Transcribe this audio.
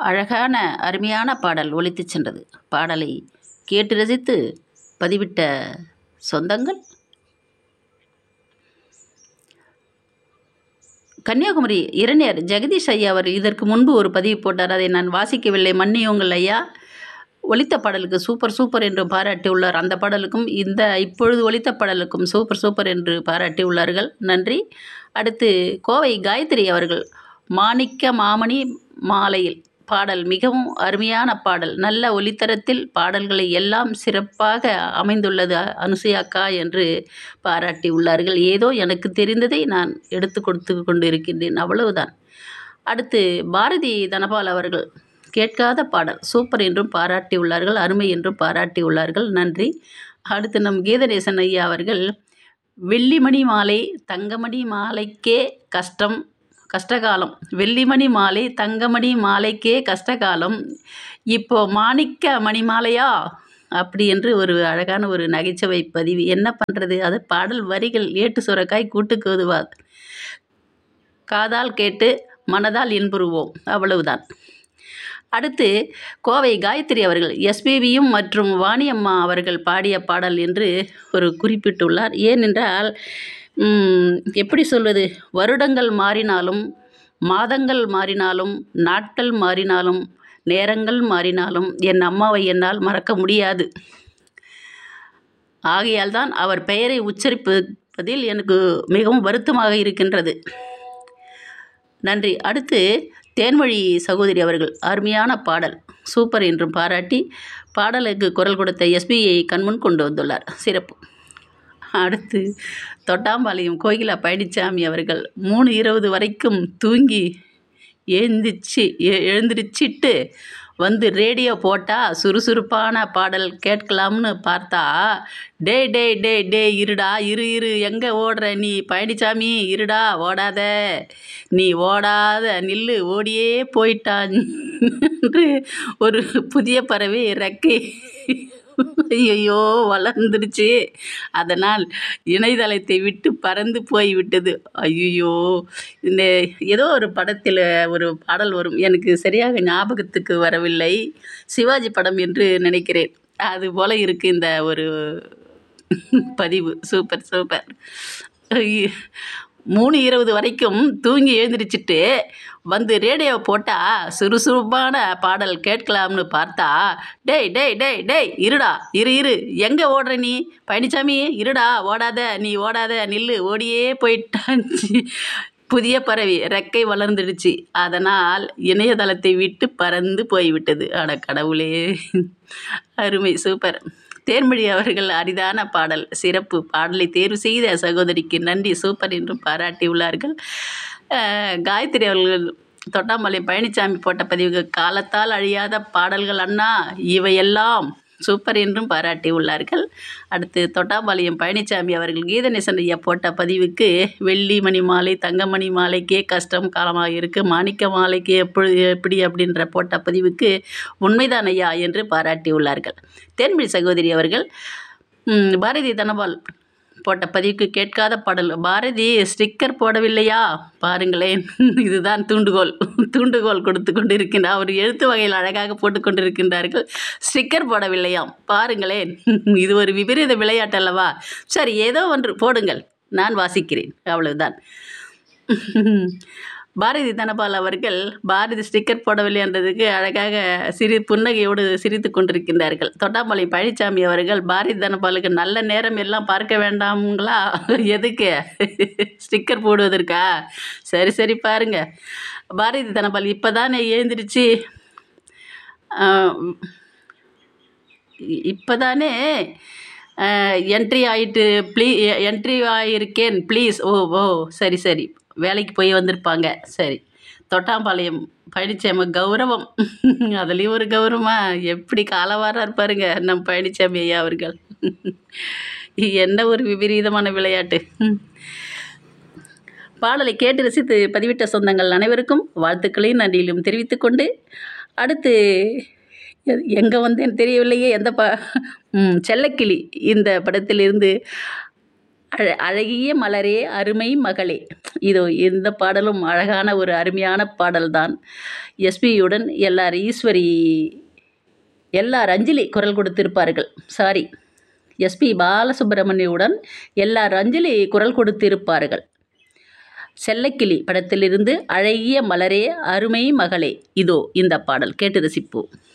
அழகான அருமையான பாடல் ஒலித்துச் சென்றது பாடலை கேட்டு ரசித்து பதிவிட்ட சொந்தங்கள் கன்னியாகுமரி இரணியர் ஜெகதீஷ் ஐயா அவர் இதற்கு முன்பு ஒரு பதிவு போட்டார் அதை நான் வாசிக்கவில்லை மன்னியுங்கள் ஐயா ஒலித்த பாடலுக்கு சூப்பர் சூப்பர் என்று பாராட்டியுள்ளார் அந்த பாடலுக்கும் இந்த இப்பொழுது ஒலித்த பாடலுக்கும் சூப்பர் சூப்பர் என்று பாராட்டியுள்ளார்கள் நன்றி அடுத்து கோவை காயத்ரி அவர்கள் மாணிக்க மாமணி மாலையில் பாடல் மிகவும் அருமையான பாடல் நல்ல ஒலித்தரத்தில் பாடல்களை எல்லாம் சிறப்பாக அமைந்துள்ளது அனுசையாக்கா என்று பாராட்டியுள்ளார்கள் ஏதோ எனக்கு தெரிந்ததை நான் எடுத்து கொடுத்து கொண்டு இருக்கின்றேன் அவ்வளவுதான் அடுத்து பாரதி தனபால் அவர்கள் கேட்காத பாடல் சூப்பர் என்றும் பாராட்டியுள்ளார்கள் அருமை என்றும் பாராட்டியுள்ளார்கள் நன்றி அடுத்து நம் கீதநேசன் ஐயா அவர்கள் வெள்ளிமணி மாலை தங்கமணி மாலைக்கே கஷ்டம் கஷ்டகாலம் வெள்ளிமணி மாலை தங்கமணி மாலைக்கே கஷ்டகாலம் இப்போ மாணிக்க மணி மாலையா அப்படி என்று ஒரு அழகான ஒரு நகைச்சுவை பதிவு என்ன பண்ணுறது அது பாடல் வரிகள் ஏட்டு சுரக்காய் கூட்டுக்கு உதுவார் காதால் கேட்டு மனதால் இன்புறுவோம் அவ்வளவுதான் அடுத்து கோவை காயத்ரி அவர்கள் எஸ்பிபியும் மற்றும் வாணியம்மா அவர்கள் பாடிய பாடல் என்று ஒரு குறிப்பிட்டுள்ளார் ஏனென்றால் ம், எப்படி சொல்வது வருடங்கள் மாறினாலும் மாதங்கள் மாறினாலும் நாட்கள் மாறினாலும் நேரங்கள் மாறினாலும் என் அம்மாவை என்னால் மறக்க முடியாது ஆகையால் தான் அவர் பெயரை உச்சரிப்பதில் எனக்கு மிகவும் வருத்தமாக இருக்கின்றது நன்றி அடுத்து தேன்மொழி சகோதரி அவர்கள் அருமையான பாடல் சூப்பர் என்றும் பாராட்டி பாடலுக்கு குரல் கொடுத்த எஸ்பியை கண்முன் கொண்டு வந்துள்ளார் சிறப்பு அடுத்து தொட்டாம்பாளையம் கோகிலா பழனிசாமி அவர்கள் மூணு இருபது வரைக்கும் தூங்கி எழுந்திரிச்சு எ- எழுந்திரிச்சிட்டு வந்து ரேடியோ போட்டால் சுறுசுறுப்பான பாடல் கேட்கலாம்னு பார்த்தா டே டே டே டே இருடா இரு இரு எங்கே ஓடுற நீ பழனிசாமி இருடா ஓடாத நீ ஓடாத நில்லு ஓடியே போயிட்டான் என்று ஒரு புதிய பறவை ரெக்கை ஐயோ வளர்ந்துருச்சு அதனால் இணையதளத்தை விட்டு பறந்து போய் விட்டது ஐயோ இந்த ஏதோ ஒரு படத்தில் ஒரு பாடல் வரும் எனக்கு சரியாக ஞாபகத்துக்கு வரவில்லை சிவாஜி படம் என்று நினைக்கிறேன் அது போல இருக்கு இந்த ஒரு பதிவு சூப்பர் சூப்பர் ஐய- மூணு இருபது வரைக்கும் தூங்கி எழுந்திரிச்சிட்டு வந்து ரேடியோ போட்டால் சுறுசுறுப்பான பாடல் கேட்கலாம்னு பார்த்தா டேய் டேய் டேய் டேய் இருடா இரு இரு எங்கே ஓடுற நீ பழனிசாமி இருடா ஓடாத நீ ஓடாத நில்லு ஓடியே போயிட்டாச்சு புதிய பறவை ரெக்கை வளர்ந்துடுச்சு அதனால் இணையதளத்தை விட்டு பறந்து போய்விட்டது அட கடவுளே அருமை சூப்பர் தேன்மொழி அவர்கள் அரிதான பாடல் சிறப்பு பாடலை தேர்வு செய்த சகோதரிக்கு நன்றி சூப்பர் என்றும் பாராட்டியுள்ளார்கள் அஹ், காயத்ரி அவர்கள் தொட்டாம்பாளையம் பழனிசாமி போட்ட பதிவுக்கு காலத்தால் அழியாத பாடல்கள் அண்ணா இவையெல்லாம் சூப்பர் என்றும் பாராட்டியுள்ளார்கள் அடுத்து தொட்டாம்பாளையம் பழனிசாமி அவர்கள் கீதநேசன் ஐயா போட்ட பதிவுக்கு வெள்ளி மணி மாலை தங்கமணி மாலைக்கே கஷ்டம் காலமாக இருக்குது மாணிக்க மாலைக்கு எப்படி எப்படி அப்படின்ற போட்ட பதிவுக்கு உண்மைதான் ஐயா என்று பாராட்டியுள்ளார்கள் தேன்மொழி சகோதரி அவர்கள் ம், பாரதி தனபால் போட்ட பதிவுக்கு கேட்காத பாடல் பாரதி ஸ்டிக்கர் போடவில்லையா பாருங்களேன் இதுதான் தூண்டுகோல் தூண்டுகோல் கொடுத்து கொண்டு இருக்கின்றார் அவர் எழுத்து வகையில் அழகாக போட்டு கொண்டிருக்கின்றார்கள் ஸ்டிக்கர் போடவில்லையாம் பாருங்களேன் இது ஒரு விபரீத விளையாட்டு அல்லவா சரி ஏதோ ஒன்று போடுங்கள் நான் வாசிக்கிறேன் அவ்வளவுதான் பாரதி தனபால் அவர்கள் பாரதி ஸ்டிக்கர் போடவில்லை என்றதுக்கு அழகாக சிரி புன்னகையோடு சிரித்து கொண்டிருக்கின்றார்கள் தொட்டாம்பாளை பழனிசாமி அவர்கள் பாரதி தனபாலுக்கு நல்ல நேரம் எல்லாம் பார்க்க வேண்டாம்ங்களா எதுக்கு ஸ்டிக்கர் போடுவதற்கா சரி சரி பாருங்க பாரதி தனபால் இப்போ தானே எழுந்திரிச்சு இப்போ தானே என்ட்ரி ஆகிட்டு ப்ளீ என்ட்ரி ஆகியிருக்கேன் ப்ளீஸ் ஓ ஓ சரி சரி வேலைக்கு போய் வந்திருப்பாங்க சரி தொட்டாம்பாளையம் பழனிசாமி கௌரவம் அதுலேயும் ஒரு கௌரவமா எப்படி காலவாரா இருப்பாருங்க நம் பழனிசாமி ஐயா அவர்கள் என்ன ஒரு விபரீதமான விளையாட்டு பாடலை கேட்டு ரசித்து பதிவிட்ட சொந்தங்கள் அனைவருக்கும் வாழ்த்துக்களையும் நன்றியிலும் தெரிவித்துக்கொண்டு அடுத்து எ- எங்கே வந்தேன் தெரியவில்லையே எந்த பா ம், செல்லக்கிளி இந்த படத்திலிருந்து அழ அழகிய மலரே அருமை மகளே இதோ இந்த பாடலும் அழகான ஒரு அருமையான பாடல்தான் எஸ்பியுடன் எல்லார் ஈஸ்வரி எல்லார் அஞ்சலி குரல் கொடுத்திருப்பார்கள் சாரி எஸ்பி பாலசுப்ரமணியுடன் எல்லார் அஞ்சலி குரல் கொடுத்திருப்பார்கள் செல்லக்கிளி படத்திலிருந்து அழகிய மலரே அருமை மகளே இதோ இந்த பாடல் கேட்டு ரசிப்போம்